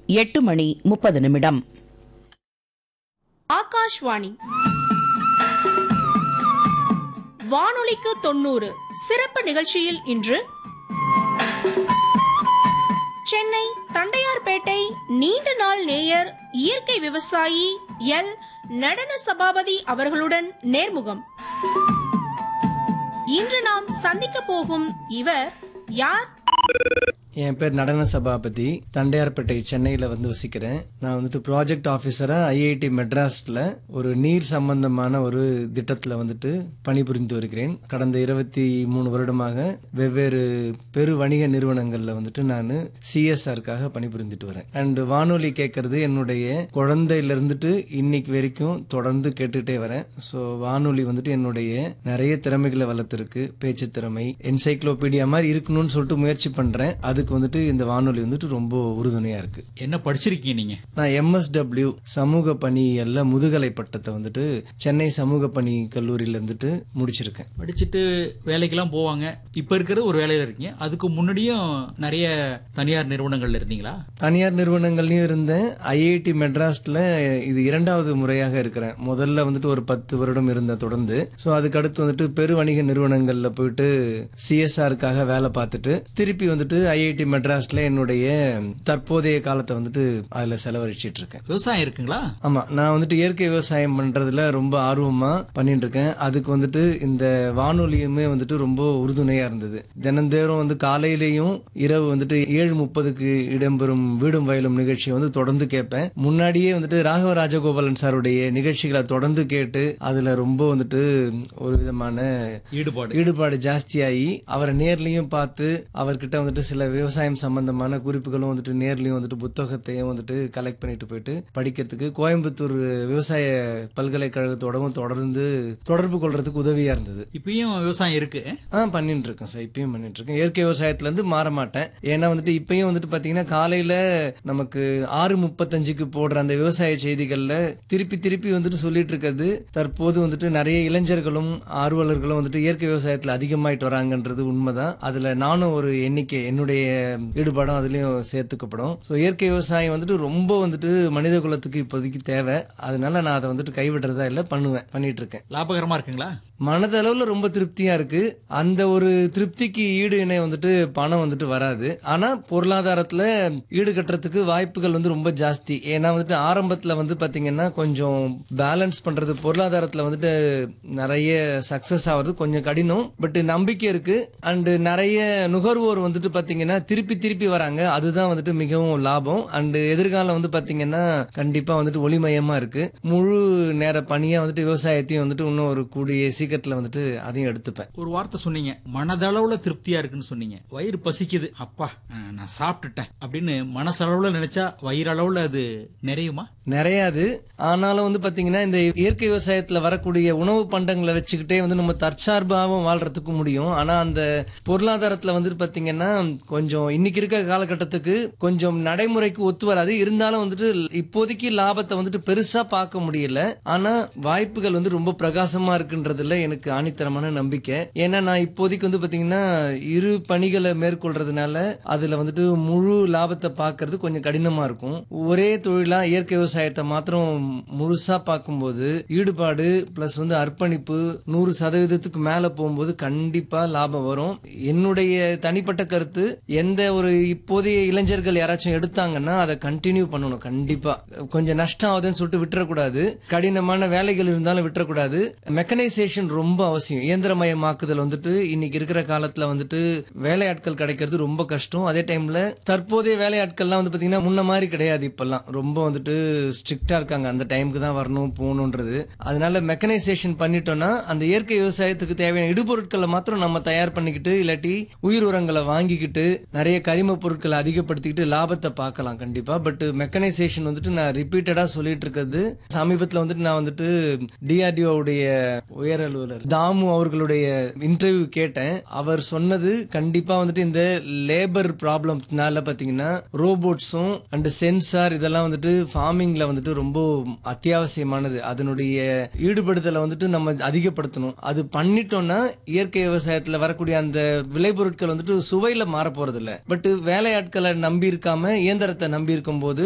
எட்டு மணி முப்பது நிமிடம் ஆகாஷ்வாணி வானொலிக்கு தொண்ணூறு சிறப்பு நிகழ்ச்சியில் இன்று சென்னை தண்டையார்பேட்டை நீண்ட நாள் நேயர் இயற்கை விவசாயி எல் நடன சபாபதி அவர்களுடன் நேர்முகம் இன்று நாம் சந்திக்க போகும் இவர் யார் என் பேர் நடன சபாபதி தண்டையார்பேட்டை சென்னையில வந்து வசிக்கிறேன் நான் வந்துட்டு ப்ராஜெக்ட் ஆபீசரா ஐஐடி மெட்ராஸ்ல ஒரு நீர் சம்பந்தமான ஒரு திட்டத்துல வந்துட்டு பணிபுரிந்து வருகிறேன் கடந்த இருபத்தி மூணு வருடமாக வெவ்வேறு பெரு வணிக நிறுவனங்கள்ல வந்துட்டு நான் சிஎஸ்ஆருக்காக பணிபுரிந்துட்டு வரேன் அண்ட் வானொலி கேட்கறது என்னுடைய குழந்தையில இருந்துட்டு இன்னைக்கு வரைக்கும் தொடர்ந்து கேட்டுட்டே வரேன் ஸோ வானொலி வந்துட்டு என்னுடைய நிறைய திறமைகளை வளர்த்துருக்கு பேச்சு திறமை என்சைக்ளோபீடியா மாதிரி இருக்கணும்னு சொல்லிட்டு முயற்சி பண்றேன் அதுக்கு வந்துட்டு இந்த வானொலி வந்துட்டு ரொம்ப உறுதுணையா இருக்கு என்ன படிச்சிருக்கீங்க நீங்க நான் எம்எஸ்டபிள்யூ சமூக பணியல்ல முதுகலை பட்டத்தை வந்துட்டு சென்னை சமூக பணி கல்லூரியில இருந்துட்டு முடிச்சிருக்கேன் படிச்சுட்டு வேலைக்கெல்லாம் போவாங்க இப்ப இருக்கிறது ஒரு வேலையில இருக்கீங்க அதுக்கு முன்னாடியும் நிறைய தனியார் நிறுவனங்கள்ல இருந்தீங்களா தனியார் நிறுவனங்கள்லயும் இருந்தேன் ஐஐடி மெட்ராஸ்ல இது இரண்டாவது முறையாக இருக்கிறேன் முதல்ல வந்துட்டு ஒரு பத்து வருடம் இருந்த தொடர்ந்து ஸோ அதுக்கு அடுத்து வந்துட்டு பெரு வணிக நிறுவனங்கள்ல போயிட்டு சிஎஸ்ஆருக்காக வேலை பார்த்துட்டு திருப்பி வந்துட்டு ஐஐடி மெட்ராஸ்ல என்னுடைய தற்போதைய காலத்தை வந்துட்டு அதுல செலவழிச்சிட்டு இருக்கேன் விவசாயம் இருக்குங்களா ஆமா நான் வந்துட்டு இயற்கை விவசாயம் பண்றதுல ரொம்ப ஆர்வமா பண்ணிட்டு இருக்கேன் அதுக்கு வந்துட்டு இந்த வானொலியுமே வந்துட்டு ரொம்ப உறுதுணையா இருந்தது தினந்தோறும் வந்து காலையிலயும் இரவு வந்துட்டு ஏழு முப்பதுக்கு இடம்பெறும் வீடும் வயலும் நிகழ்ச்சியை வந்து தொடர்ந்து கேட்பேன் முன்னாடியே வந்துட்டு ராகவ ராஜகோபாலன் சாருடைய நிகழ்ச்சிகளை தொடர்ந்து கேட்டு அதுல ரொம்ப வந்துட்டு ஒரு விதமான ஈடுபாடு ஈடுபாடு ஜாஸ்தியாகி அவரை நேர்லயும் பார்த்து அவர்கிட்ட வந்துட்டு சில விவசாயம் சம்பந்தமான குறிப்புகளும் வந்துட்டு நேர்லயும் வந்துட்டு புத்தகத்தையும் வந்துட்டு கலெக்ட் பண்ணிட்டு போயிட்டு படிக்கிறதுக்கு கோயம்புத்தூர் விவசாய பல்கலைக்கழகத்தோடவும் தொடர்ந்து தொடர்பு கொள்றதுக்கு உதவியா இருந்தது இப்பயும் விவசாயம் இருக்கு ஆ பண்ணிட்டு இருக்கேன் சார் இப்பயும் பண்ணிட்டு இருக்கேன் இயற்கை விவசாயத்துல இருந்து மாற மாட்டேன் ஏன்னா வந்துட்டு இப்பயும் வந்துட்டு பாத்தீங்கன்னா காலையில நமக்கு ஆறு முப்பத்தஞ்சுக்கு போடுற அந்த விவசாய செய்திகள்ல திருப்பி திருப்பி வந்துட்டு சொல்லிட்டு இருக்கிறது தற்போது வந்துட்டு நிறைய இளைஞர்களும் ஆர்வலர்களும் வந்துட்டு இயற்கை விவசாயத்துல அதிகமாயிட்டு வராங்கன்றது உண்மைதான் அதுல நானும் ஒரு எண்ணிக்கை என்னுடைய ஈடுபாடும் அதுலயும் சேர்த்துக்கப்படும் ஸோ இயற்கை விவசாயம் வந்துட்டு ரொம்ப வந்துட்டு மனித குலத்துக்கு இப்போதைக்கு தேவை அதனால நான் அதை வந்துட்டு கைவிடுறதா இல்ல பண்ணுவேன் பண்ணிட்டு இருக்கேன் லாபகரமா இருக்குங்களா மனதளவுல ரொம்ப திருப்தியா இருக்கு அந்த ஒரு திருப்திக்கு ஈடு இணை வந்துட்டு பணம் வந்துட்டு வராது ஆனா பொருளாதாரத்துல ஈடு கட்டுறதுக்கு வாய்ப்புகள் வந்து ரொம்ப ஜாஸ்தி ஏன்னா வந்துட்டு ஆரம்பத்துல வந்து பாத்தீங்கன்னா கொஞ்சம் பேலன்ஸ் பண்றது பொருளாதாரத்துல வந்துட்டு நிறைய சக்சஸ் ஆகுறது கொஞ்சம் கடினம் பட் நம்பிக்கை இருக்கு அண்ட் நிறைய நுகர்வோர் வந்துட்டு பாத்தீங்கன்னா திருப்பி திருப்பி வராங்க அதுதான் வந்துட்டு மிகவும் லாபம் அண்ட் எதிர்காலம் வந்து பாத்தீங்கன்னா கண்டிப்பா வந்துட்டு ஒளிமயமா இருக்கு முழு நேர பணியா வந்துட்டு விவசாயத்தையும் வந்துட்டு இன்னும் ஒரு கூடிய சீக்கிரத்துல வந்துட்டு அதையும் எடுத்துப்பேன் ஒரு வார்த்தை சொன்னீங்க மனதளவுல திருப்தியா இருக்குன்னு சொன்னீங்க வயிறு பசிக்குது அப்பா அஹ், நான் சாப்பிட்டுட்டேன் அப்படின்னு மனசளவுல நினைச்சா வயிறளவுல அது நிறையுமா நிறையாது ஆனாலும் வந்து பாத்தீங்கன்னா இந்த இயற்கை விவசாயத்துல வரக்கூடிய உணவு பண்டங்களை வச்சுக்கிட்டே வந்து நம்ம தற்சார்பாகவும் வாழ்றதுக்கு முடியும் ஆனா அந்த பொருளாதாரத்துல வந்துட்டு பாத்தீங்கன்னா கொஞ்சம் இன்னைக்கு இருக்க காலகட்டத்துக்கு கொஞ்சம் நடைமுறைக்கு ஒத்து வராது இருந்தாலும் வந்துட்டு இப்போதைக்கு லாபத்தை வந்துட்டு பெருசா பார்க்க முடியல ஆனா வாய்ப்புகள் வந்து ரொம்ப பிரகாசமா இருக்குன்றதுல எனக்கு ஆணித்தரமான நம்பிக்கை ஏன்னா நான் இப்போதைக்கு வந்து பாத்தீங்கன்னா இரு பணிகளை மேற்கொள்றதுனால அதுல வந்துட்டு முழு லாபத்தை பார்க்கிறது கொஞ்சம் கடினமா இருக்கும் ஒரே தொழிலா இயற்கை விவசாயத்தை மாத்திரம் முழுசா பார்க்கும்போது ஈடுபாடு பிளஸ் வந்து அர்ப்பணிப்பு நூறு சதவீதத்துக்கு மேல போகும்போது கண்டிப்பா லாபம் வரும் என்னுடைய தனிப்பட்ட கருத்து எந்த ஒரு இப்போதைய இளைஞர்கள் யாராச்சும் எடுத்தாங்கன்னா அதை கண்டினியூ பண்ணணும் கண்டிப்பா கொஞ்சம் நஷ்டம் ஆகுதுன்னு சொல்லிட்டு விட்டுறக்கூடாது கடினமான வேலைகள் இருந்தாலும் விட்டுறக்கூடாது மெக்கனைசேஷன் ரொம்ப அவசியம் இயந்திரமயமாக்குதல் வந்துட்டு இன்னைக்கு இருக்கிற காலத்துல வந்துட்டு வேலையாட்கள் கிடைக்கிறது ரொம்ப கஷ்டம் அதே டைம்ல தற்போதைய வேலையாட்கள்லாம் வந்து பாத்தீங்கன்னா முன்ன மாதிரி கிடையாது இப்பெல்லாம் ரொம்ப வந்துட்டு ஸ்ட்ரிக்டா இருக்காங்க அந்த டைமுக்கு தான் வரணும் போகணுன்றது அதனால மெக்கனைசேஷன் பண்ணிட்டோம்னா அந்த இயற்கை விவசாயத்துக்கு தேவையான இடுபொருட்களை மாத்திரம் நம்ம தயார் பண்ணிக்கிட்டு இல்லாட்டி உயிர் உரங்களை வாங்கிக்கிட்டு நிறைய கரிம பொருட்களை அதிகப்படுத்திக்கிட்டு லாபத்தை பார்க்கலாம் கண்டிப்பா பட் மெக்கனைசேஷன் வந்துட்டு நான் ரிப்பீட்டடா சொல்லிட்டு இருக்கிறது சமீபத்துல வந்துட்டு நான் வந்துட்டு டிஆர்டிஓ உடைய உயர் அலுவலர் தாமு அவர்களுடைய இன்டர்வியூ கேட்டேன் அவர் சொன்னது கண்டிப்பா வந்துட்டு இந்த லேபர் ப்ராப்ளம்னால பாத்தீங்கன்னா ரோபோட்ஸும் அண்ட் சென்சார் இதெல்லாம் வந்துட்டு ஃபார்மிங்ல வந்துட்டு ரொம்ப அத்தியாவசியமானது அதனுடைய ஈடுபடுதலை வந்துட்டு நம்ம அதிகப்படுத்தணும் அது பண்ணிட்டோம்னா இயற்கை விவசாயத்துல வரக்கூடிய அந்த விளைபொருட்கள் வந்துட்டு சுவையில மாற போறது இல்ல பட் வேலையாட்களை நம்பி இருக்காம இயந்திரத்தை நம்பி இருக்கும் போது